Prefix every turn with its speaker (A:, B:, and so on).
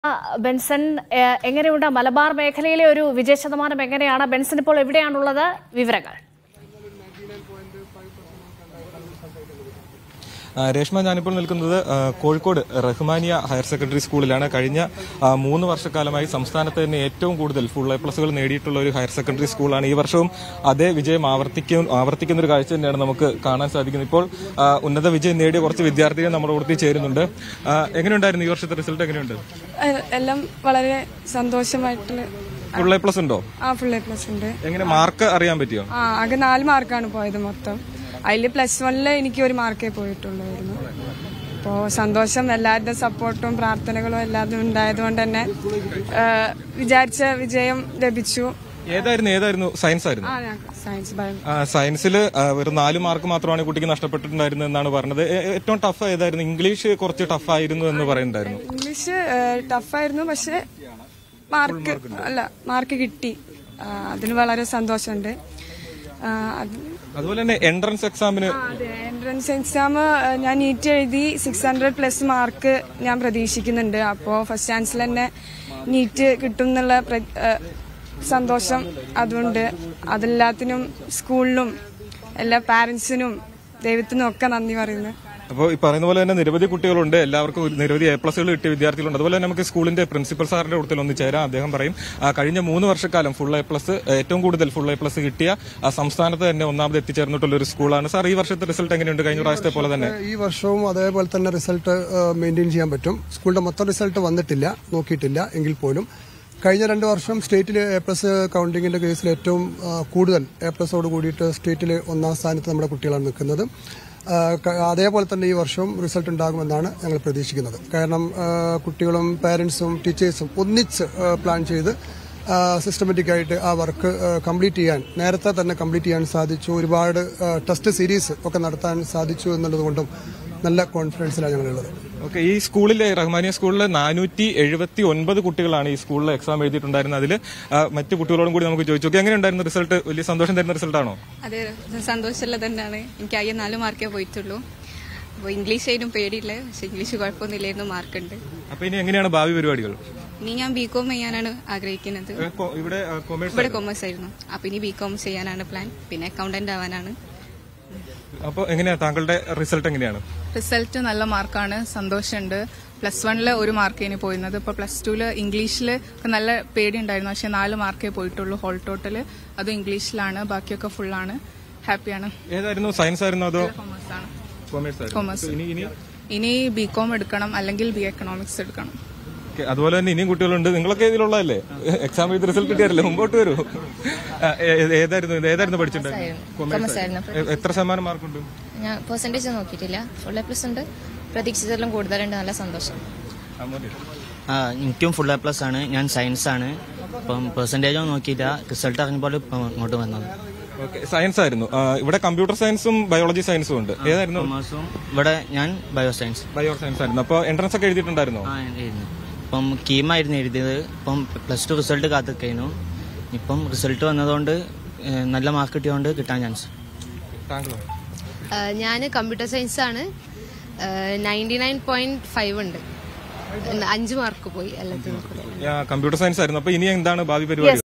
A: ആ, ബെൻസൺ ഏ, എങ്ങനെയുണ്ട് മലബാർ മേഖലയിലെ ഒരു വിജയ ശതമാനം എങ്ങനെയാണ് ബെൻസൺ ഇപ്പോൾ എവിടെയാണുള്ളത് വിവരങ്ങൾ
B: ആ, രേഷ്മ ഞാനിപ്പോൾ നിൽക്കുന്നത് ആ, കോഴിക്കോട് റഹ്മാനിയ ഹയർ സെക്കൻഡറി സ്കൂളിലാണ് കഴിഞ്ഞ ആ, മൂന്ന് വർഷക്കാലമായി സംസ്ഥാനത്ത് തന്നെ ഏറ്റവും കൂടുതൽ ഫുൾ എ പ്ലസുകൾ നേടിയിട്ടുള്ള ഒരു ഹയർ സെക്കൻഡറി സ്കൂളാണ് ഈ വർഷവും അതേ വിജയം ആവർത്തിക്കും ആവർത്തിക്കുന്ന ഒരു കാഴ്ച തന്നെയാണ് നമുക്ക് കാണാൻ സാധിക്കുന്നത് ഇപ്പോൾ ആ, ഉന്നത വിജയം നേടിയ കുറച്ച് വിദ്യാർത്ഥികൾ നമ്മുടെ കൂട്ടത്തിൽ ചേരുന്നുണ്ട് ആ, എങ്ങനെയുണ്ടായിരുന്നു ഈ വർഷത്തെ റിസൾട്ട് എങ്ങനെയുണ്ട്
C: എ- എല്ലാം വളരെ സന്തോഷമായിട്ടുള്ള
B: ഫുൾ എ പ്ലസ് ഉണ്ടോ
C: ആ ഫുൾ എ പ്ലസ് ഉണ്ട്
B: എങ്ങനെ മാർക്ക് അറിയാൻ പറ്റിയോ
C: ആ ആകെ നാല് മാർക്കാണ് പോയത് മൊത്തം അതിൽ പ്ലസ് വണ്ണില് എനിക്ക് ഒരു മാർക്കേ പോയിട്ടുള്ളായിരുന്നു അപ്പോൾ സന്തോഷം എല്ലാവരുടെ സപ്പോർട്ടും പ്രാർത്ഥനകളും എല്ലാതും ഉണ്ടായതുകൊണ്ട് തന്നെ ആ, വിചാരിച്ച വിജയം ലഭിച്ചു
B: ഏതായിരുന്നു ഏതായിരുന്നു സയൻസ് ആയിരുന്നു
C: ആ ഞാൻ സയൻസ് ബയോ
B: സയൻസിൽ വെറും നാല് മാർക്ക് മാത്രമാണ് ഈ കുട്ടിക്ക് നഷ്ടപ്പെട്ടിട്ടുണ്ടായിരുന്നത് എന്നാണ് പറഞ്ഞത് ഏ- ഏറ്റവും ടഫ് ഏതായിരുന്നു ഇംഗ്ലീഷ് കുറച്ച് ടഫ് ആയിരുന്നു എന്ന് പറയുന്നുണ്ടായിരുന്നു
C: ഇംഗ്ലീഷ് ടഫായിരുന്നു പക്ഷെ മാർക്ക് അല്ല മാർക്ക് കിട്ടി ആ, അതിന് വളരെ സന്തോഷമുണ്ട് ആ, അത്
B: അതുപോലെ തന്നെ എൻട്രൻസ് എക്സാമിന്
C: ആ, അതെ എൻട്രൻസ് എക്സാം ഞാൻ നീറ്റ് എഴുതി സിക്സ് ഹൺഡ്രഡ് പ്ലസ് മാർക്ക് ഞാൻ പ്രതീക്ഷിക്കുന്നുണ്ട് അപ്പോൾ ഫസ്റ്റ് ചാൻസിൽ തന്നെ നീറ്റ് കിട്ടും എന്നുള്ള പ്ര- ഏ, സന്തോഷം അതുകൊണ്ട് അതെല്ലാത്തിനും സ്കൂളിനും എല്ലാ പാരൻസിനും ദൈവത്തിനും ഒക്കെ നന്ദി പറയുന്നു
B: അപ്പോൾ ഈ പറയുന്ന പോലെ തന്നെ നിരവധി കുട്ടികളുണ്ട് എല്ലാവർക്കും ഒരു നിരവധി എ പ്ലസുകൾ കിട്ടിയ വിദ്യാർത്ഥികളുണ്ട് അതുപോലെ തന്നെ നമുക്ക് സ്കൂളിന്റെ പ്രിൻസിപ്പൽ സാറിന്റെ കൂട്ടത്തിൽ ഒന്ന് ചേരാം അദ്ദേഹം പറയും ആ, കഴിഞ്ഞ മൂന്ന് വർഷക്കാലം ഫുൾ എ പ്ലസ് ഏറ്റവും കൂടുതൽ ഫുൾ എ പ്ലസ് കിട്ടിയ ആ, സംസ്ഥാനത്ത് തന്നെ ഒന്നാമത് എത്തിച്ചേർന്നിട്ടുള്ള ഒരു സ്കൂളാണ് സാർ ഈ വർഷത്തെ റിസൾട്ട് എങ്ങനെയുണ്ട് കഴിഞ്ഞ പ്രാവശ്യത്തെ പോലെ തന്നെ
D: ഈ വർഷവും അതേപോലെ തന്നെ റിസൾട്ട് മെയിൻറ്റെയിൻ ചെയ്യാൻ പറ്റും സ്കൂളിന്റെ മൊത്തം റിസൾട്ട് വന്നിട്ടില്ല നോക്കിയിട്ടില്ല എങ്കിൽ പോലും കഴിഞ്ഞ രണ്ട് വർഷം സ്റ്റേറ്റിൽ എ പ്ലസ് കൗണ്ടിങ്ങിന്റെ കേസിൽ ഏറ്റവും ആ, കൂടുതൽ എ പ്ലസോട് കൂടിയിട്ട് സ്റ്റേറ്റിൽ ഒന്നാം സ്ഥാനത്ത് നമ്മുടെ കുട്ടികളാണ് നിൽക്കുന്നത് ആ, ക- അതേപോലെ തന്നെ ഈ വർഷവും റിസൾട്ട് ഉണ്ടാകുമെന്നാണ് ഞങ്ങൾ പ്രതീക്ഷിക്കുന്നത് കാരണം ആ, കുട്ടികളും പാരന്റ്സും ടീച്ചേഴ്സും ഒന്നിച്ച് ആ, പ്ലാൻ ചെയ്ത് സിസ്റ്റമാറ്റിക് ആയിട്ട് ആ വർക്ക് കംപ്ലീറ്റ് ചെയ്യാൻ നേരത്തെ തന്നെ കംപ്ലീറ്റ് ചെയ്യാൻ സാധിച്ചു ഒരുപാട് ടെസ്റ്റ് സീരീസ് ഒക്കെ നടത്താൻ സാധിച്ചു എന്നുള്ളത് കൊണ്ടും നല്ല കോൺഫിഡൻസിലാണ് ഞങ്ങളുള്ളത്
B: ഓക്കെ ഈ സ്കൂളിലെ റഹ്മാനിയ സ്കൂളിലെ നാനൂറ്റി എഴുപത്തി ഒൻപത് കുട്ടികളാണ് ഈ സ്കൂളിൽ എക്സാം എഴുതിയിട്ടുണ്ടായിരുന്നത് അതിൽ മറ്റു കുട്ടികളോടും കൂടി നമുക്ക് ചോദിച്ചു ഓക്കെ എങ്ങനെയുണ്ടായിരുന്നു റിസൾട്ട് വലിയ സന്തോഷം തരുന്ന റിസൾട്ടാണോ
E: അതെ സന്തോഷമുള്ള തന്നെയാണ് എനിക്ക് ആകെ നാല് മാർക്കേ പോയിട്ടുള്ളൂ അപ്പോൾ ഇംഗ്ലീഷ് ആയിട്ടും പേടിയില്ല പക്ഷെ ഇംഗ്ലീഷ് കുഴപ്പമൊന്നുമില്ലായിരുന്നു മാർക്കുണ്ട്
B: അപ്പൊ ഇനി എങ്ങനെയാണ് ഭാവി പരിപാടികൾ
E: ഇനി ഞാൻ ബി കോം ചെയ്യാനാണ് ആഗ്രഹിക്കുന്നത്
B: ഏ, കൊ- ഇവിടെ കൊമേഴ്സ്
E: ഇവിടെ കൊമേഴ്സ് ആയിരുന്നു അപ്പോൾ ഇനി ബി കോം ചെയ്യാനാണ് പ്ലാൻ പിന്നെ അക്കൗണ്ടന്റ് ആവാനാണ്
B: അപ്പോൾ എങ്ങനെയാ താങ്കളുടെ റിസൾട്ട് എങ്ങനെയാണ്
F: റിസൾട്ട് നല്ല മാർക്കാണ് സന്തോഷമുണ്ട് പ്ലസ് വണ്ണിൽ ഒരു മാർക്കേന് പോയിരുന്നത് ഇപ്പോൾ പ്ലസ് ടുവിൽ ഇംഗ്ലീഷിൽ ഒക്കെ നല്ല പേടിയുണ്ടായിരുന്നു പക്ഷെ നാല് മാർക്കേ പോയിട്ടുള്ളൂ ഹോൾ ടോട്ടൽ അത് ഇംഗ്ലീഷിലാണ് ബാക്കിയൊക്കെ ഫുള്ളാണ് ഹാപ്പിയാണ്
B: ഏതായിരുന്നു സയൻസ് ആയിരുന്നു അതോ
F: കൊമേഴ്സ് ആണ്
B: കൊമേഴ്സ്
F: Commerce.
B: ഇനി ഇനി
F: ഇനി ബി കോം എടുക്കണം അല്ലെങ്കിൽ ബി എക്കണോമിക്സ് എടുക്കണം
B: ഓക്കേ, അതുപോലെ തന്നെ ഇനിയും കുട്ടികളുണ്ട് നിങ്ങളൊക്കെ ഇതിലുള്ളതല്ലേ എക്സാം എഴുതി റിസൾട്ട് കിട്ടിയാരല്ലേ മുമ്പോട്ട് വരൂ ആ, ഏ- ഏ- ഏതായിരുന്നു ഇത് ഏതായിരുന്നു പഠിച്ചിട്ടുണ്ടായിരുന്നു
G: Commerce ആയിരുന്നു.
B: എ- എത്ര ശതമാനം മാർക്കുണ്ട്
G: ഞാൻ പെർസെൻറ്റേജ് നോക്കിയിട്ടില്ല ഫുൾ എ പ്ലസ് ഉണ്ട് പ്രതീക്ഷിച്ചതിലും കൂടുതലുണ്ട് നല്ല സന്തോഷം
H: ആ എനിക്കും ഫുൾ എ പ്ലസ് ആണ് ഞാൻ സയൻസ് ആണ് ഇപ്പം പെർസെൻറ്റേജോ നോക്കിയില്ല റിസൾട്ട് അറിഞ്ഞപ്പോൾ ഇപ്പം ഇങ്ങോട്ട് വന്നത്
B: ഓക്കെ സയൻസ് ആയിരുന്നു ആ, ഇവിടെ കമ്പ്യൂട്ടർ സയൻസും ബയോളജി സയൻസും ഉണ്ട് ഏതായിരുന്നു
H: കൊമേഴ്സും ഇവിടെ ഞാൻ ബയോ സയൻസ്
B: ബയോ സയൻസ് ആയിരുന്നു അപ്പോൾ എൻട്രൻസ് ഒക്കെ എഴുതിയിട്ടുണ്ടായിരുന്നോ
H: ആ എഴുതുന്നു ഇപ്പം കീമായിരുന്നു എഴുതിയത് ഇപ്പം പ്ലസ് ടു റിസൾട്ട് കാത്തിക്കുന്നു ഇപ്പം റിസൾട്ട് വന്നതുകൊണ്ട് ഏഹ്, നല്ല മാർക്ക് കിട്ടിയതുകൊണ്ട് കിട്ടാൻ ചാൻസ്
B: താങ്കളോ
I: ഞാൻ കമ്പ്യൂട്ടർ സയൻസ് ആണ് നയൻറ്റി നയൻ പോയിന്റ് ഫൈവ് ഉണ്ട് അഞ്ച് മാർക്ക് പോയി എല്ലാത്തിനും കൂടെ
B: കമ്പ്യൂട്ടർ സയൻസ് ആയിരുന്നു അപ്പൊ ഇനി എന്താണ് ഭാവി പരിപാടി